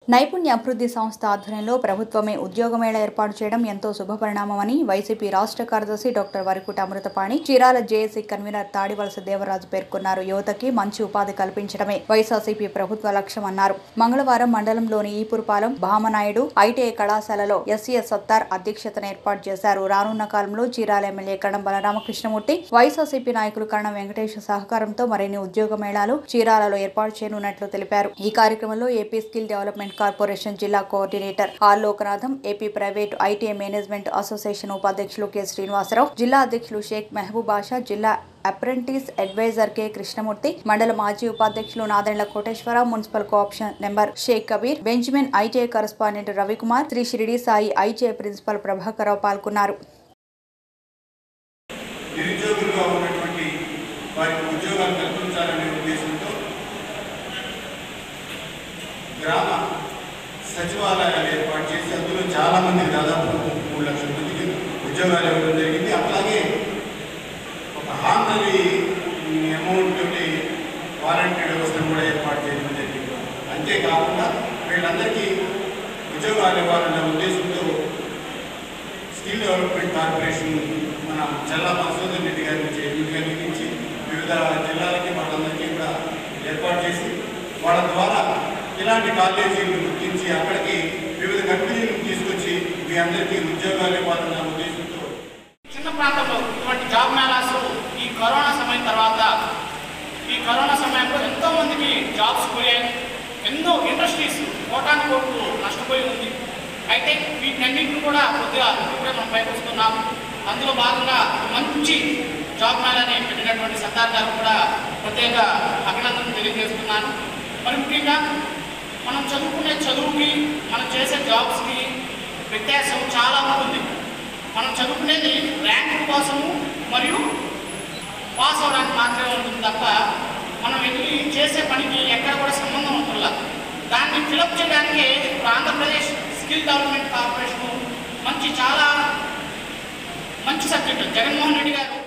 నైపుణ్య అభివృద్ధి సంస్థ ఆధ్వర్యంలో ప్రభుత్వమే ఉద్యోగమేళ ఏర్పాటు చేయడం ఎంతో శుభపరిణామమని వైసీపీ రాష్ట్ర కార్యదర్శి doctor Varikuti Amruthapani Chirala JAC convener Thadivalasa Devaraju పేర్కొన్నారు యువతకి మంచి ఉపాధి కల్పించడమే వైఎస్ఆర్సీపీ ప్రభుత్వ లక్ష్యమన్నారు మంగళవారం మండలంలోని ఈపురపాలెం భామనాయుడు ఐటీఐ కళాశాలలో ఎస్సీఎస్ సత్తార్ అధ్యక్షతన ఏర్పాటు చేశారు రానున్న కాలంలో చీరాల ఎమ్మెల్యే కణం బలరామకృష్ణమూర్తి వైఎస్ఆర్సీపీ నాయకులు కరణం వెంకటేష్ సహకారంతో మరిన్ని ఉద్యోగ మేళాలు చీరాలలో ఏర్పాటు చేయనున్నట్లు తెలిపారు ఈ కార్యక్రమంలో ఏపీ స్కిల్ డెవలప్మెంట్ కార్పొరేషన్ జిల్లా coordinator R Loknatham AP private ITI management association ఉపాధ్యక్షులు కె శ్రీనివాసరావు జిల్లా అధ్యక్షులు షేక్ మెహబూబ్ బాషా జిల్లా అప్రెంటిస్ అడ్వైజర్ కె కృష్ణమూర్తి మండల మాజీ ఉపాధ్యక్షులు Nadendla Koteswararao municipal cooption member Shaik Kabir Benjamin ITI correspondent Ravikumar Sri Shirdi Sai ITI principal Prabhakararao పాల్గొన్నారు నిరుద్యోగులుగా ఉన్నటువంటి వారికి ఉద్యోగాలు కల్పించాలనే ఉద్దేశంతో గ్రామ సచివాలయాలు ఏర్పాటు చేసి అందులో చాలా మందికి దాదాపు మూడు లక్షల మందికి ఉద్యోగాలు ఇవ్వడం జరిగింది అట్లాగే ఒక హానరీ అమౌంట్ తోటి వారంటీ వ్యవస్థను కూడా ఏర్పాటు చేయడం జరిగింది అంతేకాకుండా వీళ్ళందరికీ ఉద్యోగాలు ఇవ్వాలన్న ఉద్దేశంతో స్కిల్ డెవలప్మెంట్ కార్పొరేషన్ మన జిల్లా మధుసూదన్ రెడ్డి గారిని చైర్మన్గా నియమించి వివిధ జిల్లాలకి వాళ్ళందరికీ కూడా ఏర్పాటు చేసి వాళ్ళ ద్వారా ఇలాంటి కాలేజీలను గుర్తించి అక్కడికి వివిధ కంపెనీలను తీసుకొచ్చి మీ అందరికీ ఉద్యోగాలు ఇవ్వాలన్న ఉద్దేశంతో చిన్న ప్రాంతంలో ఇటువంటి జాబ్ మేళాస్ ఈ కరోనా సమయం తర్వాత ఈ కరోనా సమయంలో ఎంతో మందికి జాబ్స్ పోయాయి ఎన్నో ఇండస్ట్రీస్ కోటాను కోట్లు నష్టపోయి ఉంది అయితే వీటన్నింటిని కూడా కొద్దిగా ఇప్పుడే మనం పైకి వస్తున్నాం అందులో భాగంగా మంచి జాబ్ మేళాని పెట్టినటువంటి సర్దార్ గారు కూడా ప్రత్యేక అభినందనలు తెలియజేస్తున్నాను మరి ముఖ్యంగా మనం చదువుకునే చదువుకి మనం చేసే జాబ్స్కి వ్యత్యాసం చాలా ఉంటుంది మనం చదువుకునేది ర్యాంక్ కోసము మరియు పాస్ అవడానికి మాత్రమే ఉంటుంది తప్ప మనం వెళ్ళి చేసే పనికి ఎక్కడ కూడా సంబంధం ఉంటుందా దాన్ని ఫిలప్ చేయడానికి ఇప్పుడు ఆంధ్రప్రదేశ్ స్కిల్ డెవలప్మెంట్ కార్పొరేషన్ మంచి చాలా మంచి సబ్జెక్ట్ జగన్మోహన్ రెడ్డి గారు